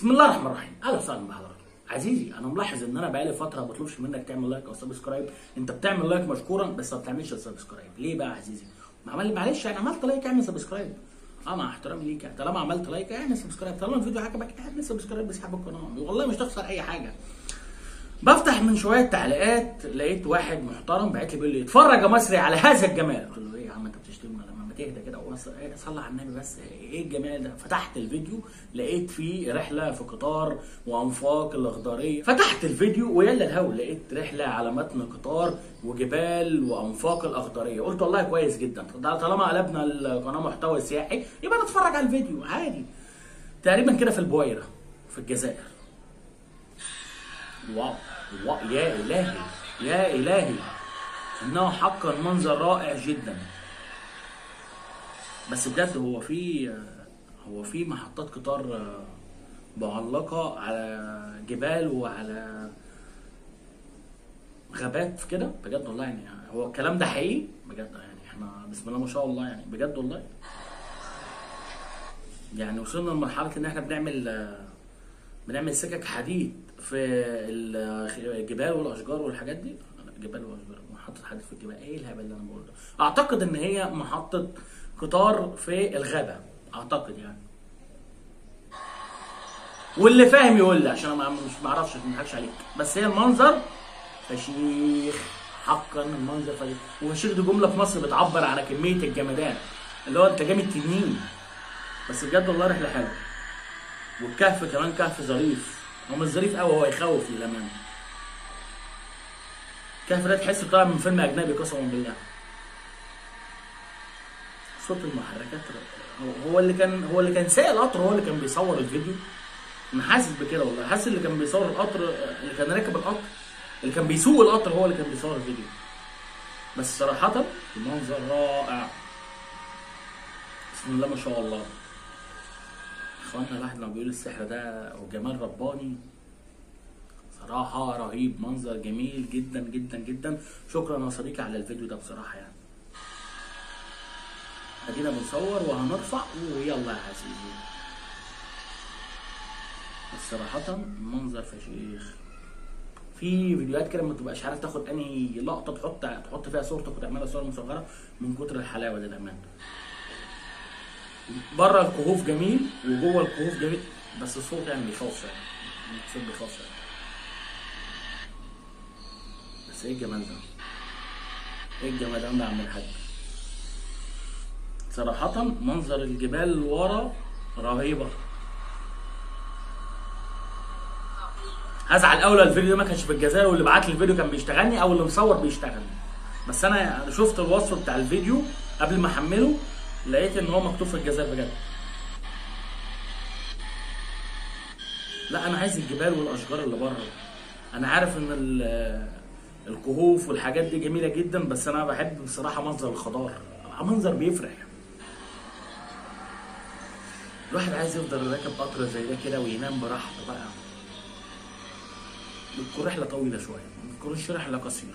بسم الله الرحمن الرحيم اهلا وسهلا بحضرتك عزيزي انا ملاحظ ان انا بقالي فتره ما بطلبش منك تعمل لايك او سبسكرايب انت بتعمل لايك مشكورا بس ما بتعملش سبسكرايب ليه بقى يا عزيزي ما عمل معلش يعني عملت لايك اعمل سبسكرايب اه مع احترامي ليك يعني طالما عملت لايك اعمل سبسكرايب طالما الفيديو عجبك اعمل سبسكرايب باسحاب القناه والله مش تخسر اي حاجه بفتح من شويه تعليقات لقيت واحد محترم بعت لي بيقول لي اتفرج يا مصري على هذا الجمال قلت له ايه يا عم انت بتشتمني لما ما تهدى كده وبس ايه صلي على النبي بس ايه الجمال ده فتحت الفيديو لقيت فيه رحله في قطار وانفاق الاخضريه فتحت الفيديو ويلا الهوا لقيت رحله على متن قطار وجبال وانفاق الاخضريه قلت والله كويس جدا ده طالما قلبنا القناه محتوى سياحي يبقى نتفرج على الفيديو عادي تقريبا كده في البويره في الجزائر واو واو يا الهي يا الهي انه حقا منظر رائع جدا بس بجد هو في هو في محطات قطار معلقه على جبال وعلى غابات في كده بجد والله يعني هو الكلام ده حقيقي بجد يعني احنا بسم الله ما شاء الله يعني بجد والله يعني وصلنا لمرحله ان احنا بنعمل بنعمل سكك حديد في الجبال والاشجار والحاجات دي جبال واشجار محطه حديد في الجبال ايه الهبل اللي انا بقوله ده اعتقد ان هي محطه قطار في الغابه اعتقد يعني واللي فاهم يقول لي عشان انا مش معرفش ما اضحكش عليك بس هي المنظر فشيخ حقا المنظر فشيخ وفشيخ دي جمله في مصر بتعبر عن كميه الجمدان اللي هو انت جامد تنين بس بجد والله رحله حلوه والكهف كمان كهف ظريف هو مش ظريف قوي هو يخوف للامانه الكهف ده تحسه طالع من فيلم اجنبي قسما بالله صوت المحركات هو اللي كان هو اللي كان سايق القطر هو اللي كان بيصور الفيديو انا حاسس بكده والله حاسس اللي كان بيصور القطر اللي كان راكب القطر اللي كان بيسوق القطر هو اللي كان بيصور الفيديو بس صراحة المنظر رائع بسم الله ما شاء الله اخوانا الواحد لما بيقول السحر ده وجمال رباني صراحة رهيب منظر جميل جدا جدا جدا شكرا يا صديقي على الفيديو ده بصراحة يعني ادينا بنصور وهنرفع ويلا يا عزيزي بس صراحة منظر فشيخ في فيديوهات كده ما تبقاش عارف تاخد انهي لقطة تحط تحط فيها صورتك وتعملها صورة مصغرة من كتر الحلاوة دي للأمانة بره الكهوف جميل وجوه الكهوف جميل بس الصوت يعني بيخوف شويه الصوت بيخوف شويه بس ايه الجمال ده؟ ايه الجمال ده يا عم الحاج؟ صراحة منظر الجبال ورا رهيبة هزعل اول الفيديو ده ما كانش في الجزائر واللي بعت لي الفيديو كان بيشتغلني او اللي مصور بيشتغلني بس انا شفت الوصف بتاع الفيديو قبل ما احمله لقيت ان هو مكتوب في الجزائر بجد لا انا عايز الجبال والاشجار اللي بره انا عارف ان الكهوف والحاجات دي جميله جدا بس انا بحب بصراحه منظر الخضار منظر بيفرح الواحد عايز يفضل راكب قطر زي ده كده وينام براحته بقى بتكون رحله طويله شويه ما بتكونش رحله قصيره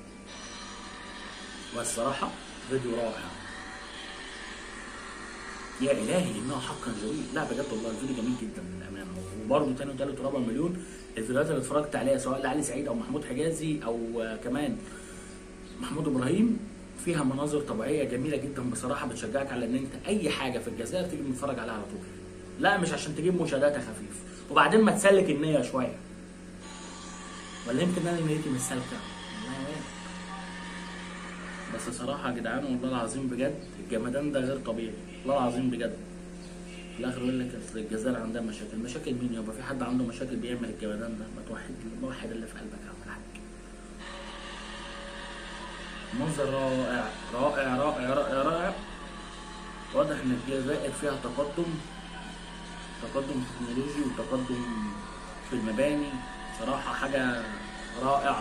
والصراحه فيديو رائع يا الهي انه حقا جميل لا بجد والله الفيديو جميل جدا للامانه وبرده تاني وتالت ورابع مليون الفيديوهات اللي اتفرجت عليها سواء لعلي سعيد او محمود حجازي او كمان محمود ابراهيم فيها مناظر طبيعيه جميله جدا بصراحه بتشجعك على ان انت اي حاجه في الجزائر تيجي تتفرج عليها على طول لا مش عشان تجيب مشاهداتها خفيف وبعدين ما تسلك النيه شويه ولا يمكن انا نيتي مش سالكه بس صراحة يا جدعان والله العظيم بجد الجمدان ده غير طبيعي والله العظيم بجد في الآخر يقول لك أصل الجزائر عندها مشاكل مشاكل مين يابا في حد عنده مشاكل بيعمل الجمدان ده ما توحد توحد اللي في قلبك يا عم الحاج منظر رائع رائع رائع رائع رائع واضح ان الجزائر فيها تقدم تقدم تكنولوجي وتقدم في المباني صراحة حاجة رائعة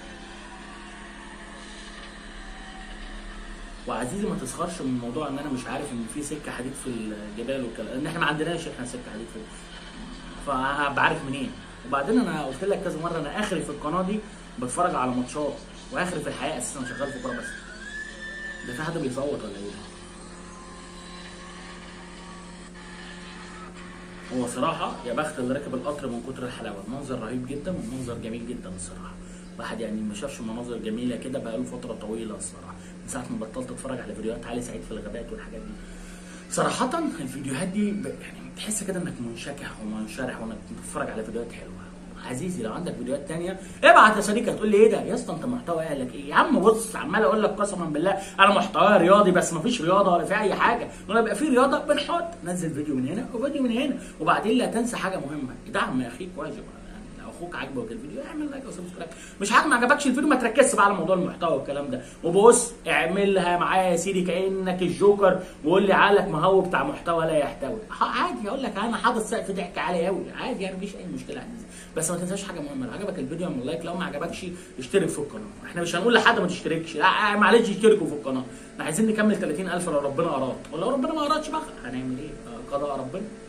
وعزيزي ما تسخرش من موضوع ان انا مش عارف ان في سكه حديد في الجبال والكلام لان احنا ما عندناش احنا سكه حديد في فبعرف منين وبعدين انا قلت لك كذا مره انا اخري في القناه دي بتفرج على ماتشات واخري في الحياه اساسا شغال في كوره بس ده في حد بيصوت ولا ايه هو صراحه يا بخت اللي راكب القطر من كتر الحلاوه المنظر رهيب جدا والمنظر جميل جدا الصراحه واحد يعني ما شافش مناظر جميله كده بقاله فتره طويله الصراحه من ساعه ما بطلت اتفرج على فيديوهات علي سعيد في الغابات والحاجات دي صراحة الفيديوهات دي ب... يعني تحس كده انك منشكح ومنشرح وانك بتتفرج على فيديوهات حلوة عزيزي لو عندك فيديوهات تانية ابعت يا صديقي هتقول لي ايه ده يا اسطى انت محتوى قالك ايه يا عم بص عمال اقول لك قسما بالله انا محتوى رياضي بس مفيش رياضه ولا في اي حاجه ولا بقى في رياضه بنحط نزل فيديو من هنا وفيديو من هنا وبعدين لا تنسى حاجه مهمه دعم اخيك واجب يعني لو اخوك عاجبك الفيديو اعمل لايك وسبسكرايب مش عاجبك ما عجبكش الفيديو ما تركزش بقى على موضوع المحتوى والكلام ده وبص اعملها معايا يا سيدي كانك الجوكر وقول لي عقلك ما هو بتاع محتوى لا يحتوي ح- عادي اقول لك انا حاطط سقف ضحك عالي قوي عادي يعني مفيش اي مشكله عزيزي بس ما تنساش حاجه مهمه لو عجبك الفيديو اعمل لايك لو ما عجبكش اشترك في القناه احنا مش هنقول لحد ما تشتركش لا معلش اشتركوا في القناه احنا عايزين نكمل 30000 لو ربنا اراد ولو ربنا ما ارادش بقى هنعمل ايه آه، قضاء ربنا